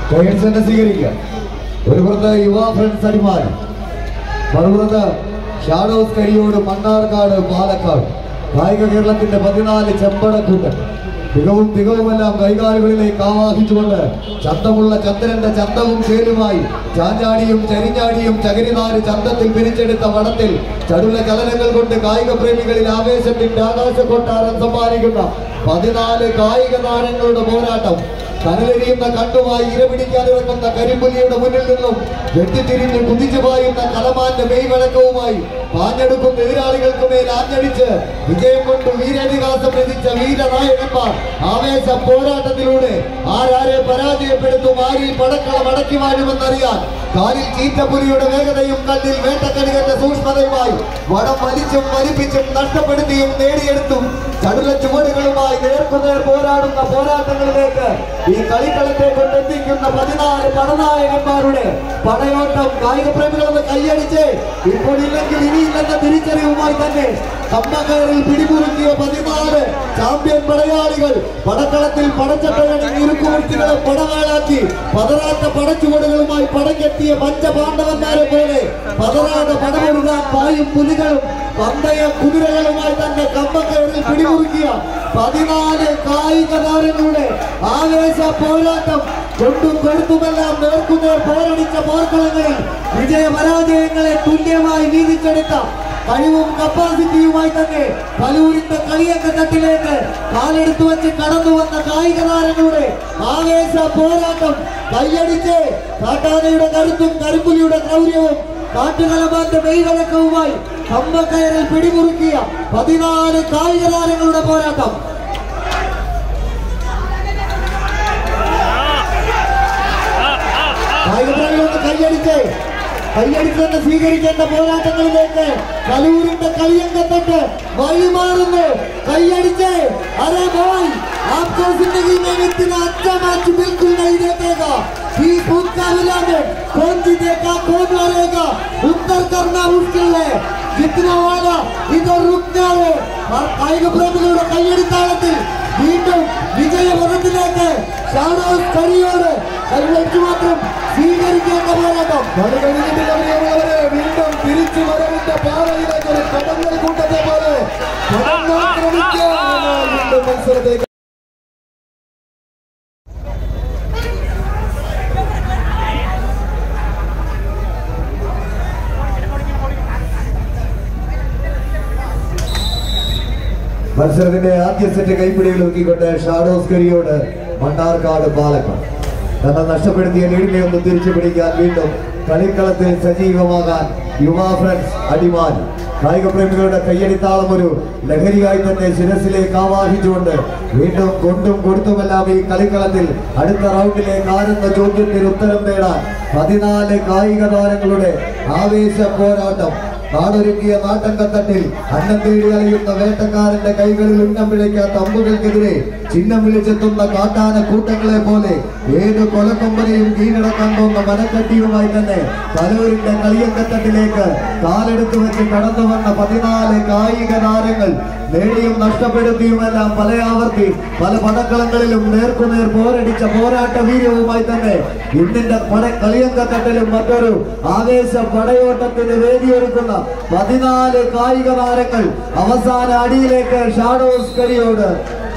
കൈയടിച്ച് തന്നെ സ്വീകരിക്കുക ഒരു പുറത്ത് യുവ ഫ്രണ്ട്സ് അടിമാലി മറുപുറത്ത് ഷാഡോസ് കരിയോട് മണ്ണാർക്കാട് പാലക്കാട് കായിക കേരളത്തിന്റെ പതിനാല് ചെമ്പടക്കൂട്ടൻ മികവും തികവുമെല്ലാം കൈകാലുകളിലേക്ക് ആവാഹിച്ചുകൊണ്ട് ചന്തമുള്ള ചന്ദ്രന്റെ ചന്തവും ചേലുമായി ചാഞ്ചാടിയും ചരിഞ്ഞാടിയും ചകരിനാല് ചന്തത്തിൽ പിരിച്ചെടുത്ത വടത്തിൽ ചടുല ചലനങ്ങൾ കൊണ്ട് കായിക പ്രേമികളിൽ ആവേശത്തിന്റെ ആകാശ കൊട്ടാരം സമ്മാനിക്കുന്ന പതിനാല് കായിക താരങ്ങളുടെ പോരാട്ടം കനലെരിയുന്ന കണ്ണുമായി ഇരപിടിക്കാനിറങ്ങുന്ന കരിമ്പുലിയുടെ മുന്നിൽ നിന്നും വെട്ടിത്തിരിഞ്ഞ് കുതിച്ചു പായുന്ന കലമാന്റെ മെയ്വഴക്കവുമായി പാഞ്ഞെടുക്കുന്ന എതിരാളികൾക്ക് മേൽ ആഞ്ഞടിച്ച് വിജയം കൊണ്ട് വീരതിഹാസം ലഭിച്ച വീരനായകന്മാർ ആവേശ പോരാട്ടത്തിലൂടെ ആരാരെ പരാജയപ്പെടുത്തും ആരിൽ പടക്കളം അടക്കി വാഴുമെന്നറിയാൻ കാലിൽ ചീറ്റപ്പുലിയുടെ വേഗതയും കണ്ണിൽ വേട്ടക്കണികളുടെ സൂക്ഷ്മതയുമായി വടം വലിച്ചും വലിപ്പിച്ചും നഷ്ടപ്പെടുത്തിയും നേടിയെടുത്തും ചടുല ചുവടുകളുമായി നേർക്കുനേർ പോരാടുന്ന പോരാട്ടങ്ങളിലേക്ക് ഈ കളിക്കളത്തെ കൊണ്ടെത്തിക്കുന്ന പതിനാല് പടനായകന്മാരുടെ പടയോട്ടം കായിക പ്രേമികളൊന്ന് കൈയടിച്ച് ഇപ്പോൾ ഇല്ലെങ്കിൽ ഇനിയില്ലെന്ന തിരിച്ചറിവുമായി തന്നെ കമ്മക്കയറിൽ പിടിമുറുക്കിയ പതിനാല് ചാമ്പ്യൻ പടയാളികൾ പടക്കളത്തിൽ പടച്ചട്ടകളിൽ ഇരുക്കുവൃത്തികളെ പടവാളാക്കി പതറാത്ത പടച്ചുവടുകളുമായി പടക്കെത്തിയ പഞ്ചപാണ്ഡവന്മാരെ പോലെ പതറാതെ പടമെടുക്കാൻ പായും പുലികളും പന്തയ കുതിരകളുമായി തന്നെ കമ്പക്കയറിൽ പിടിമുറുക്കിയ പതിനാല് കായിക താരങ്ങളുടെ ആവേശ പോരാട്ടം കൊണ്ടും കൊടുത്തുമെല്ലാം നേർക്കുനേർ പോരടിച്ച പോർക്കളങ്ങളിൽ വിജയപരാജയങ്ങളെ തുല്യമായി വീതിച്ചെടുത്ത കഴിവും കപ്പാസിറ്റിയുമായി തന്നെ പലൂരിന്റെ കളിയക്ക തട്ടിലേക്ക് കാലെടുത്തു വെച്ച് കടന്നു വന്ന കായിക താരങ്ങളുടെ ആവേശ പോരാട്ടം കൈയടിച്ച് കാട്ടാനയുടെ കരുത്തും കരിമ്പുലിയുടെ ക്രൗര്യവും കാട്ടുകലമാന്റെ മെയ്വഴക്കവുമായി കമ്പക്കയറിൽ പിടിമുറുക്കിയ പതിനാല് കായിക താരങ്ങളുടെ പോരാട്ടം കായികപ്രേമികളൊന്ന് കൈയടിച്ച് കൈയടിച്ച് തന്നെ സ്വീകരിക്കേണ്ട പോരാട്ടങ്ങളിലേക്ക് കലൂരിന്റെ കളിയങ്കത്തൊട്ട് വഴിമാറുന്നു കൈയടിച്ച് അരെ ബോയ് आपको जिंदगी में इतना अच्छा मैच बिल्कुल नहीं देखेगा बीस फुट का विराट कौन जीतेगा कौन हारेगा उत्तर करना मुश्किल है जितना वाला इधर रुकना है और കായിക പ്രേമികളുടെ കൈയടിത്താളത്തിൽ വീണ്ടും വിജയപഥത്തിലേക്ക് ഷാഡോസ് കരിയോട് കൈവച്ചു മാത്രം സ്വീകരിക്കേണ്ട പോരാട്ടം വീണ്ടും തിരിച്ചു വരവിന്റെ പാതയിലേക്ക് ഒരു കടന്നൽ കൂട്ടത്തെ പോലെ കടന്നാക്രമിക്കാൻ വീണ്ടും മത്സരത്തേക്ക് മത്സരത്തിന്റെ ആദ്യ സെറ്റ് കൈപ്പിടിയിൽ ഒതുക്കിക്കൊണ്ട് ഷാഡോസ് കരിയോട് മണ്ണാർക്കാട് പാലക്കാട് തങ്ങൾ നഷ്ടപ്പെടുത്തിയ ലീഡിനെ ഒന്ന് തിരിച്ചു പിടിക്കാൻ വീണ്ടും കളിക്കളത്തിൽ സജീവമാകാൻ യുവ ഫ്രണ്ട്സ് അടിമാലി കായിക പ്രേമികളുടെ കയ്യടിത്താളം ഒരു ലഹരിയായി തന്നെ ശിരസിലേക്ക് ആവാഹിച്ചുകൊണ്ട് വീണ്ടും കൊണ്ടും കൊടുത്തുമെല്ലാം ഈ കളിക്കളത്തിൽ അടുത്ത റൗണ്ടിലേക്ക് ആരെന്ന ചോദ്യത്തിന് ഉത്തരം നേടാൻ പതിനാല് കായിക താരങ്ങളുടെ ആവേശ പോരാട്ടം നാടൊരുക്കിയ നാട്ടങ്കത്തട്ടിൽ അന്നം തേടി അലയുന്ന വേട്ടക്കാരന്റെ കൈകളിൽ ഉന്നം പിഴയ്ക്കാത്ത അമ്പുകൾക്കെതിരെ ചിഹ്നം വിളിച്ചെത്തുന്ന കാട്ടാന കൂട്ടങ്ങളെ പോലെ ഏത് കൊലക്കൊമ്പനെയും കീഴടക്കാൻ തോന്നുന്ന മനക്കട്ടിയുമായി തന്നെ കലൂരിന്റെ കളിയങ്കത്തട്ടിലേക്ക് കാലെടുത്തു വെച്ച് കടന്നു വന്ന പതിനാല് കായിക താരങ്ങൾ നേടിയും നഷ്ടപ്പെടുത്തിയുമെല്ലാം പല ആവർത്തി പല പടക്കളങ്ങളിലും നേർക്കുനേർ പോരടിച്ച പോരാട്ട വീര്യവുമായി തന്നെ ഇന്നിന്റെ പട കളിയങ്കത്തട്ടിലും മറ്റൊരു ആവേശ പടയോട്ടത്തിന് വേദിയൊരുക്കുന്ന പതിനാല് കായിക താരങ്ങൾ അവസാന അടിയിലേക്ക് ഷാഡോസ് കരിയോട്